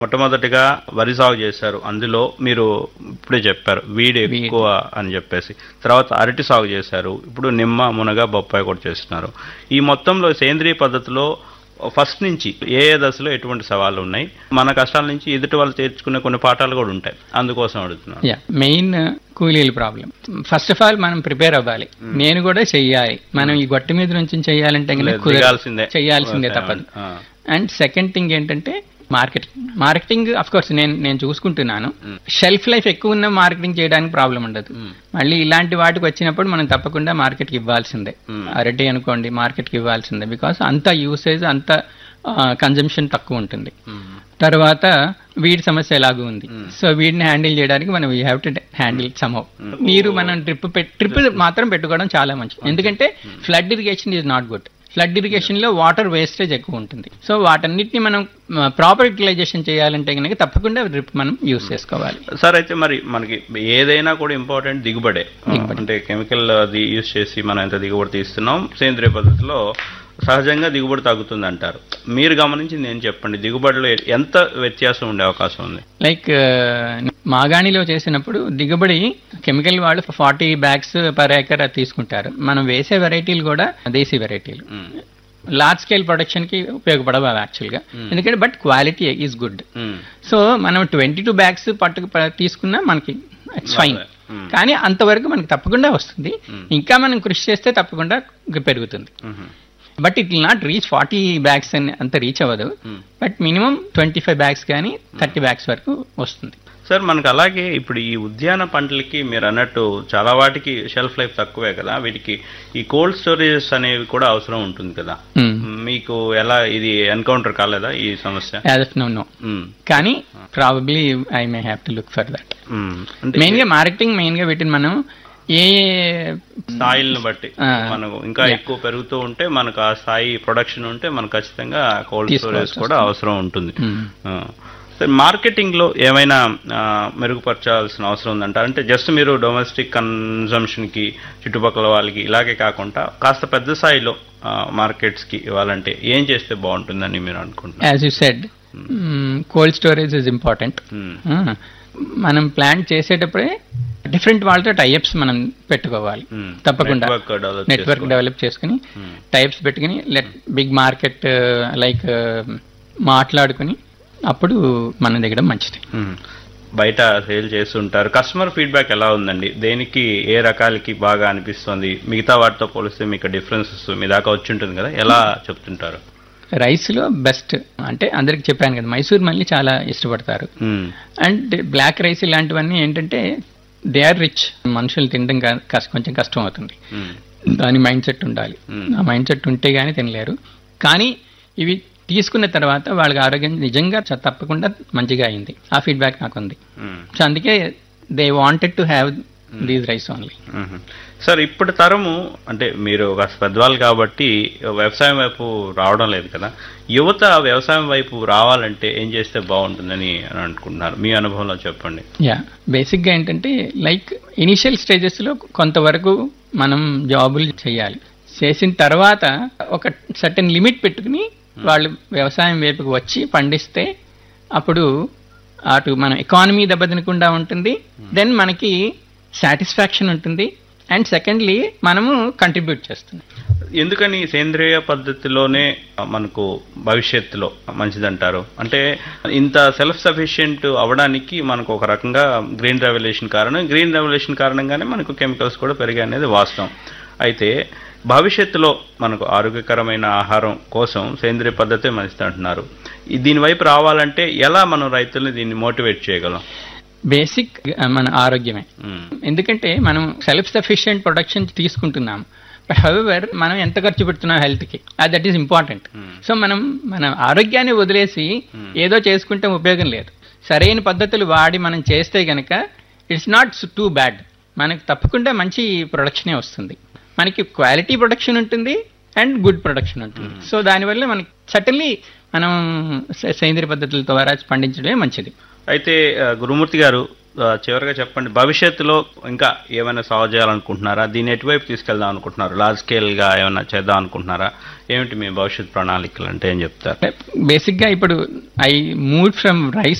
మొట్టమొదటిగా వరి సాగు చేశారు అందులో మీరు ఇప్పుడే చెప్పారు వీడి ఎక్కువ అని చెప్పేసి తర్వాత అరటి సాగు చేశారు ఇప్పుడు నిమ్మ మునగ బొప్పాయి కూడా చేస్తున్నారు ఈ మొత్తంలో సేంద్రియ పద్ధతిలో ఫస్ట్ నుంచి ఏ ఏ దశలో ఎటువంటి సవాళ్ళు ఉన్నాయి మన కష్టాల నుంచి ఎదుటి వాళ్ళు చేర్చుకునే కొన్ని పాఠాలు కూడా ఉంటాయి అందుకోసం అడుగుతున్నాను యా మెయిన్ కూలీల ప్రాబ్లం ఫస్ట్ ఆఫ్ ఆల్ మనం ప్రిపేర్ అవ్వాలి నేను కూడా చెయ్యాలి మనం ఈ గొట్ట మీద నుంచి చెయ్యాలంటే కనుక లేదు, కుదరదు. దిగాల్సిందే. చెయ్యాల్సిందే వ్యవసాయం తప్పదు ఆ. అండ్ సెకండ్ థింగ్ ఏంటంటే మార్కెటింగ్ మార్కెటింగ్ అఫ్ కోర్స్ నేను నేను చూసుకుంటున్నాను షెల్ఫ్ లైఫ్ ఎక్కువ ఉన్న మార్కెటింగ్ చేయడానికి ప్రాబ్లం ఉండదు మళ్ళీ ఇలాంటి వాటికి వచ్చినప్పుడు మనం తప్పకుండా మార్కెట్కి ఇవ్వాల్సిందే అరటి అనుకోండి మార్కెట్కి ఇవ్వాల్సిందే బికాస్ అంత యూసేజ్ అంత కన్జంప్షన్ తక్కువ ఉంటుంది తర్వాత వీడి సమస్య ఎలాగూ ఉంది సో వీడిని హ్యాండిల్ చేయడానికి మనం we have to handle somehow నీరు మనం డ్రిప్ డ్రిప్ మాత్రం పెట్టుకోవడం చాలా మంచిది ఎందుకంటే flood irrigation is not good flood irrigation లో వాటర్ వేస్టేజ్ ఎక్కువ ఉంటుంది సో వాటన్నిటిని మనం ప్రాపర్ యూటిలైజేషన్ చేయాలంటే కనుక తప్పకుండా డ్రిప్ మనం యూస్ చేసుకోవాలి సార్ అయితే మరి మనకి ఏదైనా కూడా ఇంపార్టెంట్ దిగుబడే అంటే కెమికల్ అది యూజ్ చేసి మనం ఎంత దిగుబడి తీస్తున్నాం సేంద్రియ పద్ధతిలో సహజంగా దిగుబడి తగ్గుతుంది అంటారు మీరు గమనించింది ఏం చెప్పండి దిగుబడిలో ఎంత వ్యత్యాసం ఉండే అవకాశం ఉంది లైక్ మాగాణిలో చేసినప్పుడు దిగుబడి కెమికల్ వాళ్ళు ఫార్టీ బ్యాగ్స్ పర్ ఏకర్ తీసుకుంటారు మనం వేసే వెరైటీలు కూడా దేశీ వెరైటీలు మ్మ్. లార్జ్ స్కేల్ ప్రొడక్షన్ కి ఉపయోగపడవు యాక్చువల్గా ఎందుకంటే but quality is good hmm. So మనం ట్వంటీ టూ బ్యాగ్స్ పట్టుకు ప- తీసుకున్నా మనకి ఇట్స్ ఫైన్ మ్మ్. కానీ అంతవరకు మనకి తప్పకుండా వస్తుంది ఇంకా మనం కృషి చేస్తే తప్పకుండా పెరుగుతుంది hmm. But it will not reach forty bags అని అంత రీచ్ అవ్వదు but minimum twenty five bags కానీ థర్టీ బ్యాగ్స్ వరకు వస్తుంది సార్ మనకు అలాగే ఇప్పుడు ఈ ఉద్యాన పంటలకి మీరు అన్నట్టు చాలా వాటికి షెల్ఫ్ లైఫ్ తక్కువే కదా వీటికి ఈ కోల్డ్ స్టోరేజెస్ అనేవి కూడా అవసరం ఉంటుంది కదా మీకు ఎలా ఇది ఎన్కౌంటర్ కాలేదా ఈ సమస్య as of no no hmm. కానీ probably I may have to look for that hmm. అంటే మెయిన్ గా మార్కెటింగ్ మెయిన్ గా వీటిని మనం ఏ ఏ స్థాయిలను బట్టి ఆ, మనకు ఇంకా ఎక్కువ పెరుగుతూ ఉంటే మనకు ఆ స్థాయి ప్రొడక్షన్ ఉంటే మనకు ఖచ్చితంగా కోల్డ్ తీసుకోవాల్సి స్టోరేజ్ కూడా అవసరం ఉంటుంది మ్మ్. ఆ. సరే మార్కెటింగ్ లో ఏమైనా ఆ, మెరుగుపరచాల్సిన అవసరం ఉందంటారు అంటే జస్ట్ మీరు డొమెస్టిక్ కన్జంప్షన్ కి చుట్టుపక్కల వాళ్ళకి ఇలాగే కాకుండా కాస్త పెద్ద స్థాయిలో మార్కెట్స్ కి ఇవ్వాలంటే ఏం చేస్తే బాగుంటుందని మీరు అనుకుంటున్నారు as you said cold storage is important hmm. మనం ప్లాన్ చేసేటప్పుడే డిఫరెంట్ వాళ్ళతో టైప్స్ మనం పెట్టుకోవాలి మ్మ్. తప్పకుండా Network develop నెట్వర్క్ చేసుకోవాలి. డెవలప్ చేసుకుని టైప్స్ పెట్టుకుని లెట్ బిగ్ మార్కెట్ లైక్ మాట్లాడుకుని అప్పుడు మనం దిగడం మంచిది మ్మ్. బయట సేల్ చేస్తుంటారు కస్టమర్ ఫీడ్బ్యాక్ ఎలా ఉందండి దేనికి ఏ రకాలకి బాగా అనిపిస్తుంది మిగతా వాటితో పోలిస్తే మీకు డిఫరెన్సెస్ మీ దాకా వచ్చి ఉంటుంది కదా ఎలా చెప్తుంటారు రైస్లో బెస్ట్ అంటే అందరికి చెప్పాను కదా మైసూర్ మళ్ళీ చాలా ఇష్టపడతారు మ్మ్. అండ్ బ్లాక్ రైస్ ఇలాంటివన్నీ ఏంటంటే దే ఆర్ రిచ్ మనుషులు తినడం కా- కష్ట- కొంచెం కష్టం అవుతుంది మ్మ్. దాని మైండ్ సెట్ ఉండాలి Hmm. ఆ మైండ్ సెట్ ఉంటే గానీ తినలేరు కానీ ఇవి తీసుకున్న తర్వాత వాళ్ళకి ఆరోగ్యం నిజంగా చ- తప్పకుండా మంచిగా అయింది ఆ ఫీడ్బ్యాక్ నాకు ఉంది మ్మ్. సో అందుకే they wanted to have these rice only hmm. Sir ఇప్పటి తరము అంటే మీరు ఒక పెద్దవాళ్ళు కాబట్టి వ్యవసాయం వైపు రావడం లేదు కదా యువత వ్యవసాయం వైపు రావాలంటే ఏం చేస్తే బాగుంటుందని అని అనుకుంటున్నారు మీ అనుభవంలో చెప్పండి యా బేసిక్గా ఏంటంటే లైక్ ఇనిషియల్ స్టేజెస్లో కొంతవరకు మనం జాబులు చేయాలి చేసిన తర్వాత ఒక సర్టెన్ లిమిట్ పెట్టుకుని వాళ్ళు వ్యవసాయం వైపుకి వచ్చి పండిస్తే అప్పుడు అటు మన ఎకానమీ దెబ్బతినకుండా ఉంటుంది దెన్ మనకి సాటిస్ఫాక్షన్ ఉంటుంది అండ్ సెకండ్లీ మనము కంట్రిబ్యూట్ చేస్తున్నాం ఎందుకని సేంద్రియ పద్ధతిలోనే మనకు భవిష్యత్తులో మంచిదంటారు అంటే ఇంత సెల్ఫ్ సఫిషియెంట్ అవడానికి మనకు ఒక రకంగా గ్రీన్ రెవల్యూషన్ కారణం గ్రీన్ రెవల్యూషన్ కారణంగానే మనకు కెమికల్స్ కూడా పెరిగాయి అనేది వాస్తవం అయితే భవిష్యత్తులో మనకు ఆరోగ్యకరమైన ఆహారం కోసం సేంద్రియ పద్ధతే మంచిది అంటున్నారు ఈ దీని వైపు రావాలంటే ఎలా మనం రైతుల్ని దీన్ని మోటివేట్ చేయగలం బేసిక్ మన ఆరోగ్యమే మ్మ్. ఎందుకంటే మనం సెల్ఫ్ సఫిషియెంట్ ప్రొడక్షన్ తీసుకుంటున్నాం హవెవర్ మనం ఎంత ఖర్చు పెడుతున్నాం హెల్త్కి అది దట్ ఈస్ ఇంపార్టెంట్ సో మనం మన ఆరోగ్యాన్ని వదిలేసి ఏదో చేసుకుంటే ఉపయోగం లేదు సరైన పద్ధతులు వాడి మనం చేస్తే గనక ఇట్స్ నాట్ టూ బ్యాడ్ మనకు తప్పకుండా మంచి ప్రొడక్షనే వస్తుంది మనకి క్వాలిటీ ప్రొడక్షన్ ఉంటుంది అండ్ గుడ్ ప్రొడక్షన్ ఉంటుంది సో దానివల్ల మనకి సటన్లీ మనం సే- సేంద్రియ పద్ధతుల ద్వారా పండించడమే మంచిది అయితే ఆ, గురుమూర్తి గారు ఆ, చివరిగా చెప్పండి భవిష్యత్తులో ఇంకా ఏమైనా సాల్వ్ చేయాలనుకుంటున్నారా దీన్ని ఎటువైపు తీసుకెళ్దాం అనుకుంటున్నారు లార్జ్ స్కేల్గా ఏమైనా చేద్దాం అనుకుంటున్నారా ఏమిటి మీ భవిష్యత్ ప్రణాళికలు అంటే ఏం చెప్తారు బేసిక్ గా ఇప్పుడు ఐ మూవ్ ఫ్రమ్ రైస్